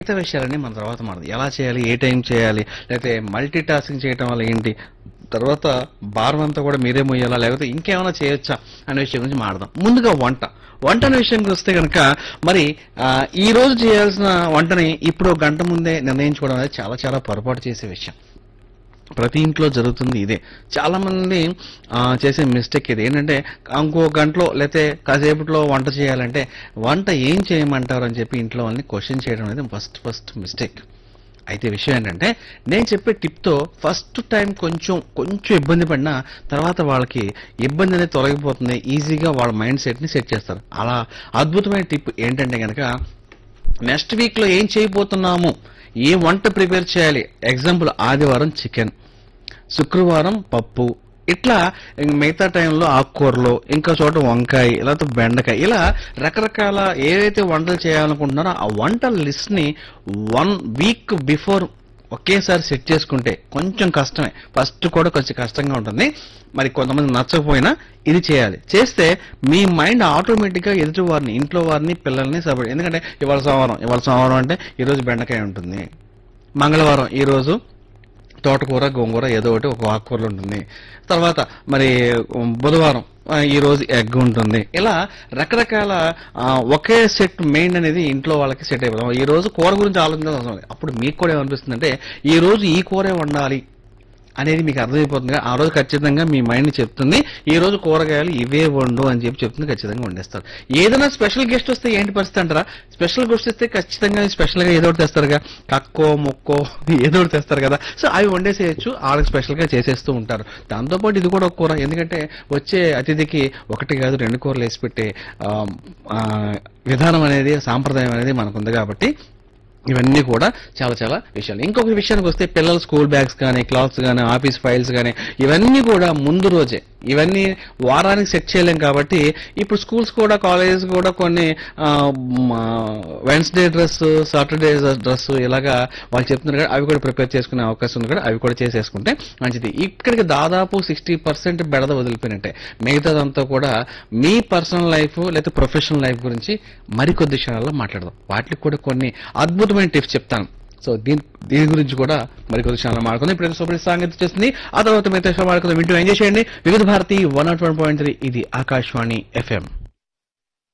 మిగతా విషయాలన్నీ మన తర్వాత మాడదు ఎలా చేయాలి ఏ టైం చేయాలి లేకపోతే మల్టీ టాస్కింగ్ చేయడం వల్ల ఏంటి తర్వాత భారం అంతా కూడా మీరే మొయ్యాలా లేకపోతే ఇంకేమైనా చేయొచ్చా అనే విషయం గురించి మాడదాం ముందుగా వంట వంట అనే విషయానికి వస్తే కనుక మరి ఆ, ఈ రోజు చేయాల్సిన వంటని ఇప్పుడు ఒక గంట ముందే నిర్ణయించుకోవడం అనేది చాలా చాలా పొరపాటు చేసే విషయం ప్రతి ఇంట్లో జరుగుతుంది ఇదే చాలా మంది ఆ, చేసే మిస్టేక్ ఇది ఏంటంటే ఇంకో గంటలో లేకపోతే కాసేపట్లో వంట చేయాలంటే వంట ఏం చేయమంటారు అని చెప్పి ఇంట్లో వాళ్ళని క్వశ్చన్ చేయడం అనేది ఫస్ట్ ఫస్ట్ మిస్టేక్ అయితే విషయం ఏంటంటే నేను చెప్పే టిప్తో ఫస్ట్ టైం కొంచెం కొంచెం ఇబ్బంది పడినా తర్వాత వాళ్ళకి ఇబ్బంది అనేది తొలగిపోతుంది ఈజీగా వాళ్ళ మైండ్ సెట్ని సెట్ చేస్తారు అలా అద్భుతమైన టిప్ ఏంటంటే కనుక నెక్స్ట్ వీక్ లో ఏం చేయబోతున్నాము ఏ వంట ప్రిపేర్ చేయాలి ఎగ్జాంపుల్ ఆదివారం చికెన్ శుక్రవారం పప్పు ఇట్లా ఇంక మిగతా టైంలో ఆకుకూరలు ఇంకా చోట వంకాయ లేకపోతే బెండకాయ ఇలా రకరకాల ఏవైతే వంటలు చేయాలనుకుంటున్నారో ఆ వంటల లిస్ట్ ని వన్ వీక్ బిఫోర్ ఒకేసారి సెట్ చేసుకుంటే కొంచెం కష్టమే ఫస్ట్ కూడా కొంచెం కష్టంగా ఉంటుంది మరి కొంతమంది నచ్చకపోయినా ఇది చేయాలి చేస్తే మీ మైండ్ ఆటోమేటిక్ గా ఎదుటి వారిని ఇంట్లో వారిని పిల్లల్ని సపోర్ట్ ఎందుకంటే ఇవాళ సోమవారం ఇవాళ సోమవారం అంటే ఈ రోజు బెండకాయ ఉంటుంది మంగళవారం ఈ రోజు తోటకూర గోంగూర ఏదో ఒకటి ఒక ఆకుకూరలు ఉంటుంది తర్వాత మరి ఉమ్, బుధవారం ఆ, ఈ రోజు ఎగ్ ఉంటుంది ఇలా రకరకాల ఆ, ఒకే సెట్ మెయిన్ అనేది ఇంట్లో వాళ్ళకి సెట్ అయిపోతాం ఈ రోజు కూర గురించి ఆలోచించాల్సిన అవసరం లేదు. అప్పుడు మీకు కూడా ఏమనిపిస్తుంది అంటే ఈ రోజు ఈ కూరే వండాలి అనేది మీకు అర్థమైపోతుంది ఆ రోజు ఖచ్చితంగా మీ మైండ్ చెప్తుంది ఈ రోజు కూరగాయలు ఇవే వండు అని చెప్పి చెప్తుంది ఖచ్చితంగా వండేస్తారు ఏదైనా స్పెషల్ గెస్ట్ వస్తే ఏంటి పరిస్థితి అంటారా స్పెషల్ గెస్ట్ వస్తే ఖచ్చితంగా స్పెషల్ గా ఏదో ఒకటి తెస్తారుగా కక్కో మొక్కో ఏదో ఒకటి తెస్తారు కదా సో అవి వండేసేయచ్చు వాళ్ళకి స్పెషల్ గా చేసేస్తూ ఉంటారు దాంతోపాటు ఇది కూడా ఒక కూర ఎందుకంటే వచ్చే అతిథికి ఒకటి కాదు రెండు కూరలు వేసి పెట్టే ఆ, ఆ, విధానం అనేది సాంప్రదాయం అనేది మనకుంది కాబట్టి ఇవన్నీ కూడా చాలా చాలా విషయాలు ఇంకొక విషయానికి వస్తే పిల్లల స్కూల్ బ్యాగ్స్ కానీ క్లాత్స్ కానీ ఆఫీస్ ఫైల్స్ కానీ ఇవన్నీ కూడా ముందు రోజే ఇవన్నీ వారానికి సెట్ చేయలేం కాబట్టి ఇప్పుడు స్కూల్స్ కూడా కాలేజెస్ కూడా కొన్ని వెన్స్డే డ్రెస్ సాటర్డే డ్రెస్ ఇలాగా వాళ్ళు చెప్తున్నారు కదా అవి కూడా ప్రిపేర్ చేసుకునే అవకాశం ఉంది కూడా అవి కూడా చేసేసుకుంటే మంచిది ఇక్కడికి దాదాపు సిక్స్టీ పర్సెంట్ బెడద వదిలిపోయినట్టే మిగతాదంతా కూడా మీ పర్సనల్ లైఫ్ లేదా ప్రొఫెషనల్ లైఫ్ గురించి మరికొద్ది క్షణాల్లో మాట్లాడదాం వాటికి కూడా కొన్ని అద్భుతమైన టిప్స్ చెప్తాను సో దీని దీని గురించి కూడా మరికొద్ది క్షణాలు మాట్లాడుకుందాం ఇప్పుడు సూపర్ సాంగతి చేస్తుంది ఆ తర్వాత మిగతా విషయాలు మాట్లాడుకుందాం వింటూ ఎంజాయ్ చేయండి Vividh Bharati one not one point three ఇది ఆకాశవాణి ఎఫ్ఎం